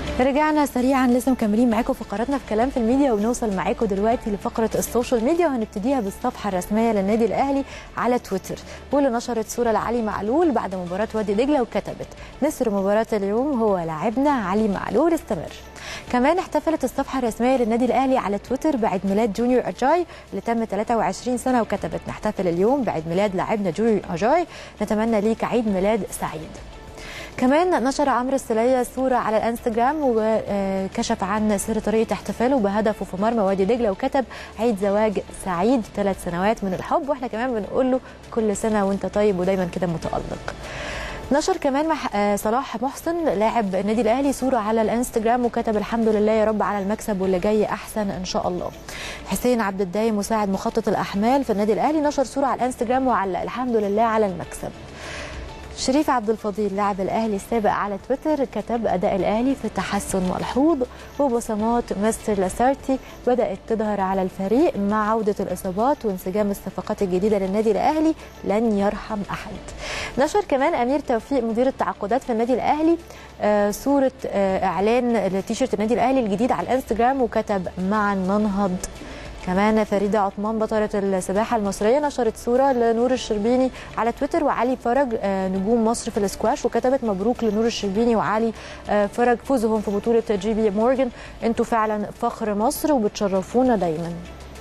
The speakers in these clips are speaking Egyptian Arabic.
رجعنا سريعا لسه مكملين معاكم فقراتنا في كلام في الميديا وبنوصل معاكم دلوقتي لفقره السوشيال ميديا وهنبتديها بالصفحه الرسميه للنادي الاهلي على تويتر واللي نشرت صوره لعلي معلول بعد مباراه وادي دجله وكتبت نسر مباراه اليوم هو لاعبنا علي معلول استمر كمان احتفلت الصفحه الرسميه للنادي الاهلي على تويتر بعيد ميلاد جونيور اجاي اللي تم 23 سنه وكتبت نحتفل اليوم بعيد ميلاد لاعبنا جونيور اجاي نتمنى ليك عيد ميلاد سعيد كمان نشر عمرو السلية صورة على الانستجرام وكشف عن سر طريقة احتفاله بهدفه في مرمى وادي دجلة وكتب عيد زواج سعيد ثلاث سنوات من الحب واحنا كمان بنقول له كل سنة وانت طيب ودايما كده متألق نشر كمان مح... صلاح محسن لاعب النادي الاهلي صوره على الانستجرام وكتب الحمد لله يا رب على المكسب واللي جاي احسن ان شاء الله. حسين عبد الدايم مساعد مخطط الاحمال في النادي الاهلي نشر صوره على الانستجرام وعلق الحمد لله على المكسب. شريف عبد الفضيل لاعب الاهلي السابق على تويتر كتب اداء الاهلي في تحسن ملحوظ وبصمات مستر لاسارتي بدات تظهر على الفريق مع عوده الاصابات وانسجام الصفقات الجديده للنادي الاهلي لن يرحم احد. نشر كمان امير توفيق مدير التعاقدات في النادي الاهلي آه صوره آه اعلان لتيشيرت النادي الاهلي الجديد على الانستجرام وكتب معا ننهض كمان فريدة عثمان بطلة السباحة المصرية نشرت صورة لنور الشربيني على تويتر وعلي فرج نجوم مصر في الاسكواش وكتبت مبروك لنور الشربيني وعلي فرج فوزهم في بطولة جي بي مورجان انتوا فعلا فخر مصر وبتشرفونا دايما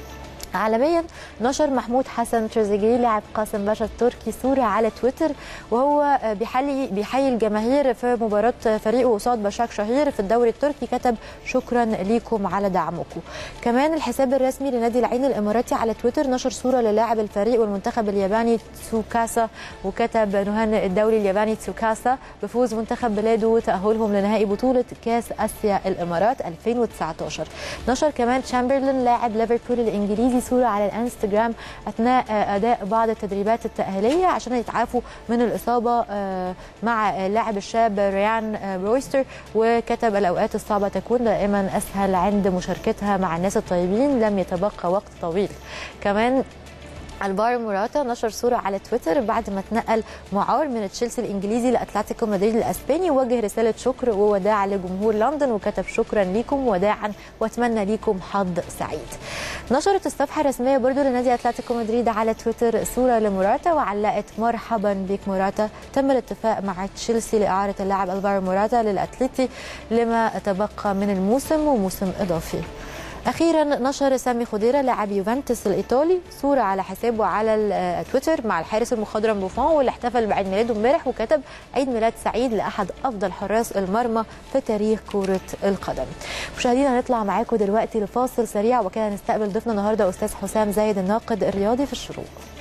عالميا نشر محمود حسن تريزيجيه لاعب قاسم باشا التركي صوره على تويتر وهو بيحيي بيحيي الجماهير في مباراه فريقه قصاد بشاك شهير في الدوري التركي كتب شكرا ليكم على دعمكم كمان الحساب الرسمي لنادي العين الاماراتي على تويتر نشر صوره للاعب الفريق والمنتخب الياباني تسوكاسا وكتب نهنئ الدوري الياباني تسوكاسا بفوز منتخب بلاده وتاهلهم لنهائي بطوله كاس اسيا الامارات 2019 نشر كمان تشامبرلين لاعب ليفربول الانجليزي صوره على الانستجرام اثناء اداء بعض التدريبات التاهيليه عشان يتعافوا من الاصابه مع اللاعب الشاب ريان برويستر وكتب الاوقات الصعبه تكون دائما اسهل عند مشاركتها مع الناس الطيبين لم يتبقى وقت طويل كمان الفارو موراتا نشر صورة على تويتر بعد ما اتنقل معار من تشيلسي الإنجليزي لأتلتيكو مدريد الأسباني ووجه رسالة شكر ووداع لجمهور لندن وكتب شكرا لكم وداعا وأتمنى لكم حظ سعيد نشرت الصفحة الرسمية برضو لنادي أتلتيكو مدريد على تويتر صورة لموراتا وعلقت مرحبا بك موراتا تم الاتفاق مع تشيلسي لإعارة اللاعب الفارو موراتا للأتليتي لما تبقى من الموسم وموسم إضافي اخيرا نشر سامي خضيره لاعب يوفنتوس الايطالي صوره على حسابه على تويتر مع الحارس المخضرم بوفون واللي احتفل بعيد ميلاده امبارح وكتب عيد ميلاد سعيد لاحد افضل حراس المرمى في تاريخ كره القدم. مشاهدينا هنطلع معاكم دلوقتي لفاصل سريع وكده نستقبل ضيفنا النهارده استاذ حسام زايد الناقد الرياضي في الشروق.